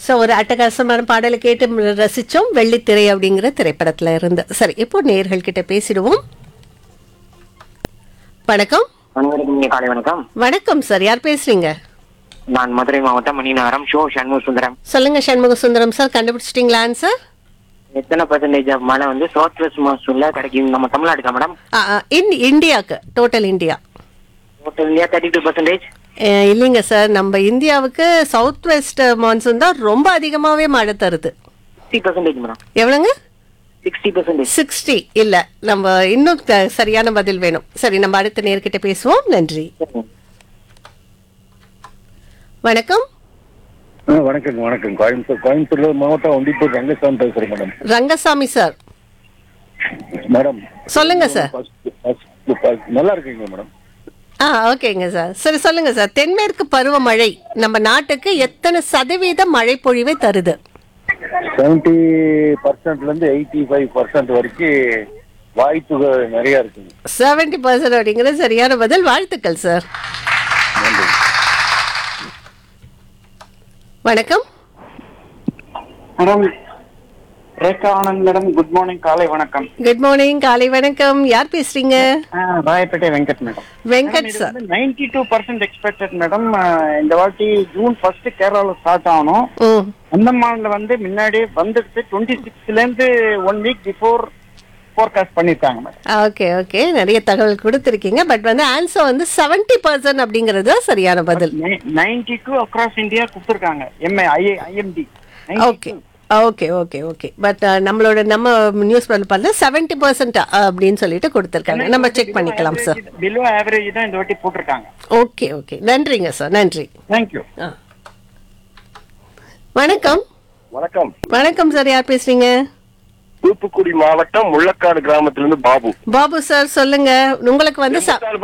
So ஒரு அட்டகாசமான பாடலை கேட்டு ரசிச்சோம் வெள்ளித்திரை அப்படிங்கிற திரைப்படத்துல இருந்து சரி இப்போ நேர்கள் கிட்ட பேசிடுவோம் வணக்கம் அனைவருக்கும் இனிய காலை வணக்கம் வணக்கம் சார் யார் பேசுறீங்க நான் மதுரை மாவட்டம் மணிநகரம் ஷோ சண்முக சுந்தரம் சொல்லுங்க சண்முக சுந்தரம் சார் கண்டுபிடிச்சிட்டீங்களா ஆன்சர் எத்தனை பர்சன்டேஜ் மழை வந்து சவுத் வெஸ்ட் மான்சூன்ல கிடைக்கும் நம்ம தமிழ்நாடுக்கா மேடம் இன் இந்தியாவுக்கு total India total India thirty two percentage ah இல்லைங்க சார் நம்ம இந்தியாவுக்கு சவுத் வெஸ்ட் மான்சூன் தான் ரொம்ப அதிகமாகவே மழை தருது சிக்ஸ்டி பர்சன்டேஜ் மேடம் எவ்வளோங்க சிக்ஸ்டி பர்சன்டேஜ் சிக்ஸ்டி இல்ல நம்ம இன்னும் த- சரியான பதில் வேணும் சரி நம்ம அடுத்த நேர்கிட்ட பேசுவோம் நன்றி வணக்கம் ஆ, வணக்கங்க வணக்கம் கோயம்புத்தூர் கோயம்புத்தூர்ல மாவட்டம் ஒண்டிப்பூர் ரங்கசாமி பேசுறேன் மேடம் ரங்கசாமி சார் மேடம் சொல்லுங்க சார் first- first- first- நல்லா இருக்கீங்க மேடம் ஆ ஓகேங்க சார் சரி சொல்லுங்க சார் தென்மேற்கு பருவமழை நம்ம நாட்டுக்கு எத்தனை சதவீத மழை பொழிவை தருது செவன்டி பர்சன்ட்ல இருந்து எயிட்டி ஃபைவ் பர்சன்ட் வரைக்கும் வாய்ப்புகள் நிறைய இருக்குங்க செவன்டி பர்சன்ட் அப்படிங்கிறது சரியான பதில் வாழ்த்துக்கள் சார் நன்றி வணக்கம் madam Rekha Anand madam good morning காலை வணக்கம் குட் மார்னிங் காலை வணக்கம் யார் பேசுறீங்க ஆ, Royapettah Venkat madam Venkat sir ninety two percent expected madam இந்த வாட்டி ஜூன் ஃபர்ஸ்ட் கேரளாவில் ஸ்டார்ட் ஆகணும் ம் அந்தமான்ல வந்து முன்னாடி வந்துடுச்சு டுவெண்ட்டி சிக்ஸ்ல இருந்து ஒன் வீக் பிஃபோர் ஃபோர்காஸ்ட் பண்ணிருக்காங்க மேடம் ஓகே ஓகே நிறைய தகவல் கொடுத்துருக்கீங்க பட் வந்து ஆன்சர் வந்து செவன்டி பர்சன்ட் அப்படிங்கிறது தான் சரியான பதில் நைன்டி டூ அக்ராஸ் இந்தியா கொடுத்துருக்காங்க எம்ஐ ஐ IMD okay okay okay okay but நம்மளோட நம்ம நியூஸ் பேப்பர் பார்த்து செவன்டி பர்சன்ட் அப்படின்னு சொல்லிட்டு கொடுத்துருக்காங்க நம்ம செக் பண்ணிக்கலாம் சார் பிலோ ஆவரேஜ் தான் இந்த வாட்டி போட்டிருக்காங்க ஓகே ஓகே நன்றிங்க சார் நன்றி தேங்க்யூ ஆ. வணக்கம் வணக்கம் வணக்கம் சார் யார் பேசுறீங்க தூத்துக்குடி மாவட்டம் முள்ளக்காடு கிராமத்திலிருந்து பாபு பாபு சார் சொல்லுங்க உங்களுக்கு வந்து ச-